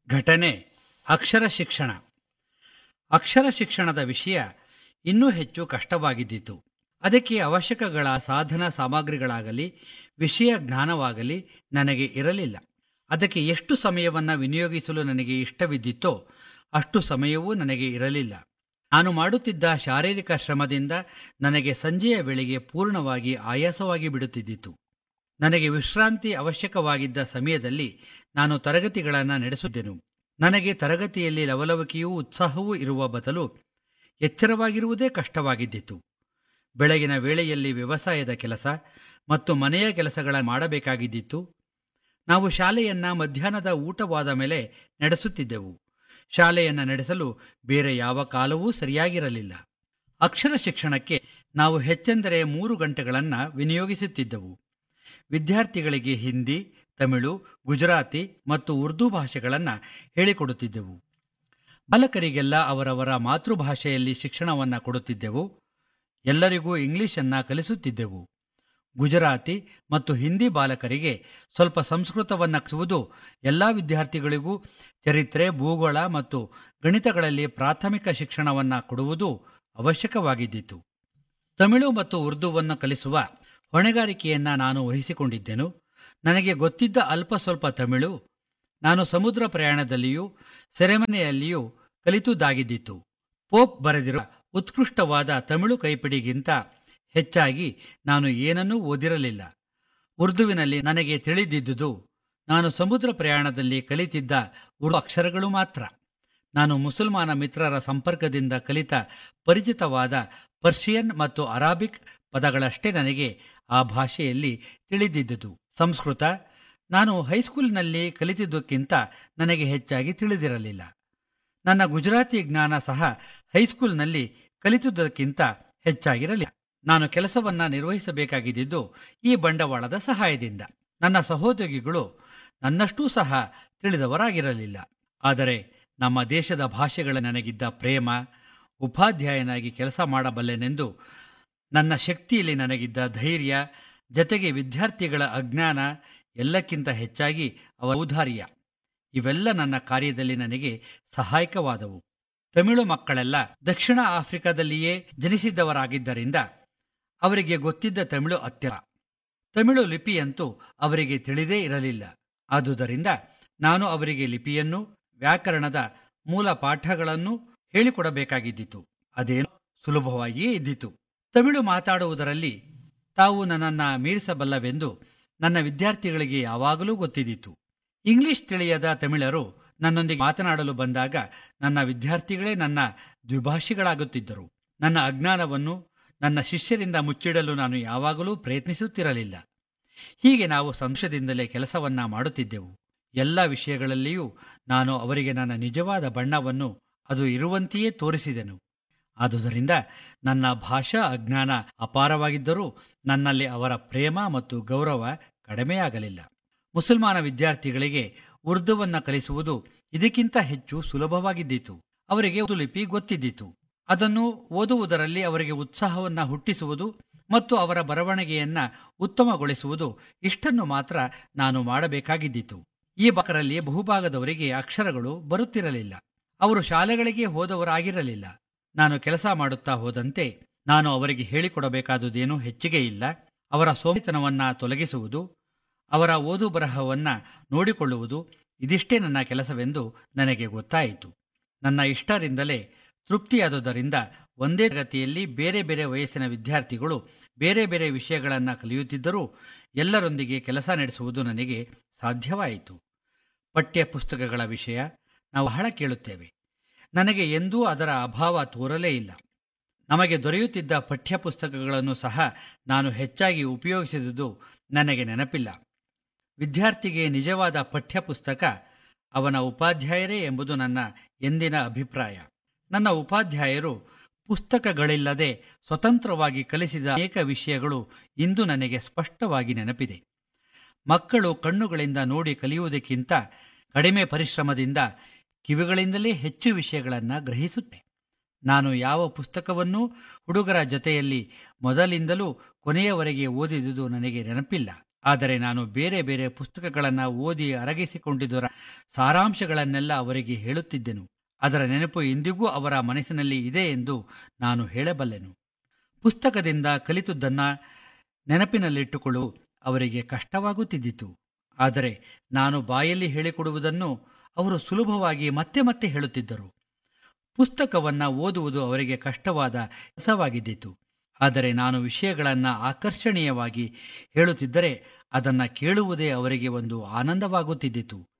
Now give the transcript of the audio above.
ಘಟನೆ ಅಕ್ಷರ ಶಿಕ್ಷಣ ಅಕ್ಷರ ಶಿಕ್ಷಣದ ವಿಷಯ ಇನ್ನೂ ಹೆಚ್ಚು ಕಷ್ಟವಾಗಿದ್ದಿತು ಅದಕ್ಕೆ ಅವಶ್ಯಕಗಳ ಸಾಧನ ಸಾಮಗ್ರಿಗಳಾಗಲಿ ವಿಷಯ ಜ್ಞಾನವಾಗಲಿ ನನಗೆ ಇರಲಿಲ್ಲ ಅದಕ್ಕೆ ಎಷ್ಟು ಸಮಯವನ್ನು ವಿನಿಯೋಗಿಸಲು ನನಗೆ ಇಷ್ಟವಿದ್ದಿತ್ತೋ ಅಷ್ಟು ಸಮಯವೂ ನನಗೆ ಇರಲಿಲ್ಲ ನಾನು ಮಾಡುತ್ತಿದ್ದ ಶಾರೀರಿಕ ಶ್ರಮದಿಂದ ನನಗೆ ಸಂಜೆಯ ವೇಳೆಗೆ ಪೂರ್ಣವಾಗಿ ಆಯಾಸವಾಗಿ ಬಿಡುತ್ತಿದ್ದಿತು ನನಗೆ ವಿಶ್ರಾಂತಿ ಅವಶ್ಯಕವಾಗಿದ್ದ ಸಮಯದಲ್ಲಿ ನಾನು ತರಗತಿಗಳನ್ನು ನಡೆಸುತ್ತಿದ್ದೆನು ನನಗೆ ತರಗತಿಯಲ್ಲಿ ಲವಲವಿಕೆಯೂ ಉತ್ಸಾಹವೂ ಇರುವ ಬದಲು ಎಚ್ಚರವಾಗಿರುವುದೇ ಕಷ್ಟವಾಗಿದ್ದಿತು ಬೆಳಗಿನ ವೇಳೆಯಲ್ಲಿ ವ್ಯವಸಾಯದ ಕೆಲಸ ಮತ್ತು ಮನೆಯ ಕೆಲಸಗಳ ಮಾಡಬೇಕಾಗಿದ್ದಿತ್ತು ನಾವು ಶಾಲೆಯನ್ನ ಮಧ್ಯಾಹ್ನದ ಊಟವಾದ ಮೇಲೆ ನಡೆಸುತ್ತಿದ್ದೆವು ಶಾಲೆಯನ್ನು ನಡೆಸಲು ಬೇರೆ ಯಾವ ಕಾಲವೂ ಸರಿಯಾಗಿರಲಿಲ್ಲ ಅಕ್ಷರ ಶಿಕ್ಷಣಕ್ಕೆ ನಾವು ಹೆಚ್ಚೆಂದರೆ ಮೂರು ಗಂಟೆಗಳನ್ನು ವಿನಿಯೋಗಿಸುತ್ತಿದ್ದೆವು ವಿದ್ಯಾರ್ಥಿಗಳಿಗೆ ಹಿಂದಿ ತಮಿಳು ಗುಜರಾತಿ ಮತ್ತು ಉರ್ದು ಭಾಷೆಗಳನ್ನು ಹೇಳಿಕೊಡುತ್ತಿದ್ದೆವು ಬಾಲಕರಿಗೆಲ್ಲ ಅವರವರ ಮಾತೃಭಾಷೆಯಲ್ಲಿ ಶಿಕ್ಷಣವನ್ನು ಕೊಡುತ್ತಿದ್ದೆವು ಎಲ್ಲರಿಗೂ ಇಂಗ್ಲಿಷನ್ನು ಕಲಿಸುತ್ತಿದ್ದೆವು ಗುಜರಾತಿ ಮತ್ತು ಹಿಂದಿ ಬಾಲಕರಿಗೆ ಸ್ವಲ್ಪ ಸಂಸ್ಕೃತವನ್ನು ಕಲಿಸುವುದು ಎಲ್ಲ ವಿದ್ಯಾರ್ಥಿಗಳಿಗೂ ಚರಿತ್ರೆ ಭೂಗೋಳ ಮತ್ತು ಗಣಿತಗಳಲ್ಲಿ ಪ್ರಾಥಮಿಕ ಶಿಕ್ಷಣವನ್ನು ಕೊಡುವುದು ಅವಶ್ಯಕವಾಗಿದ್ದಿತು ತಮಿಳು ಮತ್ತು ಉರ್ದುವನ್ನು ಕಲಿಸುವ ಹೊಣೆಗಾರಿಕೆಯನ್ನು ನಾನು ವಹಿಸಿಕೊಂಡಿದ್ದೆನು ನನಗೆ ಗೊತ್ತಿದ್ದ ಅಲ್ಪ ಸ್ವಲ್ಪ ತಮಿಳು ನಾನು ಸಮುದ್ರ ಪ್ರಯಾಣದಲ್ಲಿಯೂ ಸೆರೆಮನೆಯಲ್ಲಿಯೂ ಕಲಿತುದಾಗಿದ್ದಿತ್ತು ಪೋಪ್ ಬರೆದಿರುವ ಉತ್ಕೃಷ್ಟವಾದ ತಮಿಳು ಕೈಪಿಡಿಗಿಂತ ಹೆಚ್ಚಾಗಿ ನಾನು ಏನನ್ನೂ ಓದಿರಲಿಲ್ಲ ಉರ್ದುವಿನಲ್ಲಿ ನನಗೆ ತಿಳಿದಿದ್ದುದು ನಾನು ಸಮುದ್ರ ಪ್ರಯಾಣದಲ್ಲಿ ಕಲಿತಿದ್ದ ಉರ್ದು ಅಕ್ಷರಗಳು ಮಾತ್ರ ನಾನು ಮುಸಲ್ಮಾನ ಮಿತ್ರರ ಸಂಪರ್ಕದಿಂದ ಕಲಿತ ಪರಿಚಿತವಾದ ಪರ್ಷಿಯನ್ ಮತ್ತು ಅರಾಬಿಕ್ ಪದಗಳಷ್ಟೇ ನನಗೆ ಆ ಭಾಷೆಯಲ್ಲಿ ತಿಳಿದಿದ್ದುದು ಸಂಸ್ಕೃತ ನಾನು ಹೈಸ್ಕೂಲ್ನಲ್ಲಿ ಕಲಿತಿದ್ದಕ್ಕಿಂತ ನನಗೆ ಹೆಚ್ಚಾಗಿ ತಿಳಿದಿರಲಿಲ್ಲ ನನ್ನ ಗುಜರಾತಿ ಜ್ಞಾನ ಸಹ ಹೈಸ್ಕೂಲ್ನಲ್ಲಿ ಕಲಿತುದಕ್ಕಿಂತ ಹೆಚ್ಚಾಗಿರಲಿಲ್ಲ ನಾನು ಕೆಲಸವನ್ನ ನಿರ್ವಹಿಸಬೇಕಾಗಿದ್ದು ಈ ಬಂಡವಾಳದ ಸಹಾಯದಿಂದ ನನ್ನ ಸಹೋದ್ಯೋಗಿಗಳು ನನ್ನಷ್ಟೂ ಸಹ ತಿಳಿದವರಾಗಿರಲಿಲ್ಲ ಆದರೆ ನಮ್ಮ ದೇಶದ ಭಾಷೆಗಳ ನನಗಿದ್ದ ಪ್ರೇಮ ಉಪಾಧ್ಯಾಯನಾಗಿ ಕೆಲಸ ಮಾಡಬಲ್ಲೆನೆಂದು ನನ್ನ ಶಕ್ತಿಯಲ್ಲಿ ನನಗಿದ್ದ ಧೈರ್ಯ ಜತೆಗೆ ವಿದ್ಯಾರ್ಥಿಗಳ ಅಜ್ಞಾನ ಎಲ್ಲಕ್ಕಿಂತ ಹೆಚ್ಚಾಗಿ ಅವರ ಔದಾರ್ಯ ಇವೆಲ್ಲ ನನ್ನ ಕಾರ್ಯದಲ್ಲಿ ನನಗೆ ಸಹಾಯಕವಾದವು ತಮಿಳು ಮಕ್ಕಳೆಲ್ಲ ದಕ್ಷಿಣ ಆಫ್ರಿಕಾದಲ್ಲಿಯೇ ಜನಿಸಿದ್ದವರಾಗಿದ್ದರಿಂದ ಅವರಿಗೆ ಗೊತ್ತಿದ್ದ ತಮಿಳು ಅತ್ಯರ ತಮಿಳು ಲಿಪಿಯಂತೂ ಅವರಿಗೆ ತಿಳಿದೇ ಇರಲಿಲ್ಲ ಆದುದರಿಂದ ನಾನು ಅವರಿಗೆ ಲಿಪಿಯನ್ನು ವ್ಯಾಕರಣದ ಮೂಲ ಪಾಠಗಳನ್ನು ಹೇಳಿಕೊಡಬೇಕಾಗಿದ್ದಿತು ಅದೇನು ಸುಲಭವಾಗಿಯೇ ಇದ್ದಿತು ತಮಿಳು ಮಾತಾಡುವುದರಲ್ಲಿ ತಾವು ನನ್ನನ್ನ ಮೀರಿಸಬಲ್ಲವೆಂದು ನನ್ನ ವಿದ್ಯಾರ್ಥಿಗಳಿಗೆ ಯಾವಾಗಲೂ ಗೊತ್ತಿದ್ದಿತು ಇಂಗ್ಲಿಷ್ ತಿಳಿಯದ ತಮಿಳರು ನನ್ನೊಂದಿಗೆ ಮಾತನಾಡಲು ಬಂದಾಗ ನನ್ನ ವಿದ್ಯಾರ್ಥಿಗಳೇ ನನ್ನ ದ್ವಿಭಾಷಿಗಳಾಗುತ್ತಿದ್ದರು ನನ್ನ ಅಜ್ಞಾನವನ್ನು ನನ್ನ ಶಿಷ್ಯರಿಂದ ಮುಚ್ಚಿಡಲು ನಾನು ಯಾವಾಗಲೂ ಪ್ರಯತ್ನಿಸುತ್ತಿರಲಿಲ್ಲ ಹೀಗೆ ನಾವು ಸಂಶಯದಿಂದಲೇ ಕೆಲಸವನ್ನ ಮಾಡುತ್ತಿದ್ದೆವು ಎಲ್ಲ ವಿಷಯಗಳಲ್ಲಿಯೂ ನಾನು ಅವರಿಗೆ ನನ್ನ ನಿಜವಾದ ಬಣ್ಣವನ್ನು ಅದು ಇರುವಂತೆಯೇ ತೋರಿಸಿದೆನು ಆದುದರಿಂದ ನನ್ನ ಭಾಷಾ ಅಜ್ಞಾನ ಅಪಾರವಾಗಿದ್ದರೂ ನನ್ನಲ್ಲಿ ಅವರ ಪ್ರೇಮ ಮತ್ತು ಗೌರವ ಕಡಿಮೆಯಾಗಲಿಲ್ಲ ಮುಸಲ್ಮಾನ ವಿದ್ಯಾರ್ಥಿಗಳಿಗೆ ಉರ್ದುವನ್ನ ಕಲಿಸುವುದು ಇದಕ್ಕಿಂತ ಹೆಚ್ಚು ಸುಲಭವಾಗಿದ್ದಿತು ಅವರಿಗೆ ಉರ್ದು ಲಿಪಿ ಗೊತ್ತಿದ್ದಿತು ಅದನ್ನು ಓದುವುದರಲ್ಲಿ ಅವರಿಗೆ ಉತ್ಸಾಹವನ್ನ ಹುಟ್ಟಿಸುವುದು ಮತ್ತು ಅವರ ಬರವಣಿಗೆಯನ್ನ ಉತ್ತಮಗೊಳಿಸುವುದು ಇಷ್ಟನ್ನು ಮಾತ್ರ ನಾನು ಮಾಡಬೇಕಾಗಿದ್ದಿತು ಈ ಬಕರಲ್ಲಿ ಬಹುಭಾಗದವರಿಗೆ ಅಕ್ಷರಗಳು ಬರುತ್ತಿರಲಿಲ್ಲ ಅವರು ಶಾಲೆಗಳಿಗೆ ಹೋದವರಾಗಿರಲಿಲ್ಲ ನಾನು ಕೆಲಸ ಮಾಡುತ್ತಾ ಹೋದಂತೆ ನಾನು ಅವರಿಗೆ ಹೇಳಿಕೊಡಬೇಕಾದುದೇನೂ ಹೆಚ್ಚಿಗೆ ಇಲ್ಲ ಅವರ ಸೋಮಿತನವನ್ನ ತೊಲಗಿಸುವುದು ಅವರ ಓದು ಬರಹವನ್ನ ನೋಡಿಕೊಳ್ಳುವುದು ಇದಿಷ್ಟೇ ನನ್ನ ಕೆಲಸವೆಂದು ನನಗೆ ಗೊತ್ತಾಯಿತು ನನ್ನ ಇಷ್ಟರಿಂದಲೇ ತೃಪ್ತಿಯಾದುದರಿಂದ ಒಂದೇ ತರಗತಿಯಲ್ಲಿ ಬೇರೆ ಬೇರೆ ವಯಸ್ಸಿನ ವಿದ್ಯಾರ್ಥಿಗಳು ಬೇರೆ ಬೇರೆ ವಿಷಯಗಳನ್ನು ಕಲಿಯುತ್ತಿದ್ದರೂ ಎಲ್ಲರೊಂದಿಗೆ ಕೆಲಸ ನಡೆಸುವುದು ನನಗೆ ಸಾಧ್ಯವಾಯಿತು ಪಠ್ಯ ಪುಸ್ತಕಗಳ ವಿಷಯ ನಾವು ಬಹಳ ಕೇಳುತ್ತೇವೆ ನನಗೆ ಎಂದೂ ಅದರ ಅಭಾವ ತೋರಲೇ ಇಲ್ಲ ನಮಗೆ ದೊರೆಯುತ್ತಿದ್ದ ಪಠ್ಯ ಪುಸ್ತಕಗಳನ್ನು ಸಹ ನಾನು ಹೆಚ್ಚಾಗಿ ಉಪಯೋಗಿಸಿದುದು ನನಗೆ ನೆನಪಿಲ್ಲ ವಿದ್ಯಾರ್ಥಿಗೆ ನಿಜವಾದ ಪಠ್ಯ ಪುಸ್ತಕ ಅವನ ಉಪಾಧ್ಯಾಯರೇ ಎಂಬುದು ನನ್ನ ಎಂದಿನ ಅಭಿಪ್ರಾಯ ನನ್ನ ಉಪಾಧ್ಯಾಯರು ಪುಸ್ತಕಗಳಿಲ್ಲದೆ ಸ್ವತಂತ್ರವಾಗಿ ಕಲಿಸಿದ ಅನೇಕ ವಿಷಯಗಳು ಇಂದು ನನಗೆ ಸ್ಪಷ್ಟವಾಗಿ ನೆನಪಿದೆ ಮಕ್ಕಳು ಕಣ್ಣುಗಳಿಂದ ನೋಡಿ ಕಲಿಯುವುದಕ್ಕಿಂತ ಕಡಿಮೆ ಪರಿಶ್ರಮದಿಂದ ಕಿವಿಗಳಿಂದಲೇ ಹೆಚ್ಚು ವಿಷಯಗಳನ್ನು ಗ್ರಹಿಸುತ್ತೆ ನಾನು ಯಾವ ಪುಸ್ತಕವನ್ನೂ ಹುಡುಗರ ಜೊತೆಯಲ್ಲಿ ಮೊದಲಿಂದಲೂ ಕೊನೆಯವರೆಗೆ ಓದಿದುದು ನನಗೆ ನೆನಪಿಲ್ಲ ಆದರೆ ನಾನು ಬೇರೆ ಬೇರೆ ಪುಸ್ತಕಗಳನ್ನು ಓದಿ ಅರಗಿಸಿಕೊಂಡಿದ್ದರ ಸಾರಾಂಶಗಳನ್ನೆಲ್ಲ ಅವರಿಗೆ ಹೇಳುತ್ತಿದ್ದೆನು ಅದರ ನೆನಪು ಇಂದಿಗೂ ಅವರ ಮನಸ್ಸಿನಲ್ಲಿ ಇದೆ ಎಂದು ನಾನು ಹೇಳಬಲ್ಲೆನು ಪುಸ್ತಕದಿಂದ ಕಲಿತದ್ದನ್ನ ನೆನಪಿನಲ್ಲಿಟ್ಟುಕೊಳ್ಳು ಅವರಿಗೆ ಕಷ್ಟವಾಗುತ್ತಿದ್ದಿತು ಆದರೆ ನಾನು ಬಾಯಲ್ಲಿ ಹೇಳಿಕೊಡುವುದನ್ನು ಅವರು ಸುಲಭವಾಗಿ ಮತ್ತೆ ಮತ್ತೆ ಹೇಳುತ್ತಿದ್ದರು ಪುಸ್ತಕವನ್ನ ಓದುವುದು ಅವರಿಗೆ ಕಷ್ಟವಾದ ಕೆಲಸವಾಗಿದ್ದಿತು ಆದರೆ ನಾನು ವಿಷಯಗಳನ್ನು ಆಕರ್ಷಣೀಯವಾಗಿ ಹೇಳುತ್ತಿದ್ದರೆ ಅದನ್ನು ಕೇಳುವುದೇ ಅವರಿಗೆ ಒಂದು ಆನಂದವಾಗುತ್ತಿದ್ದಿತು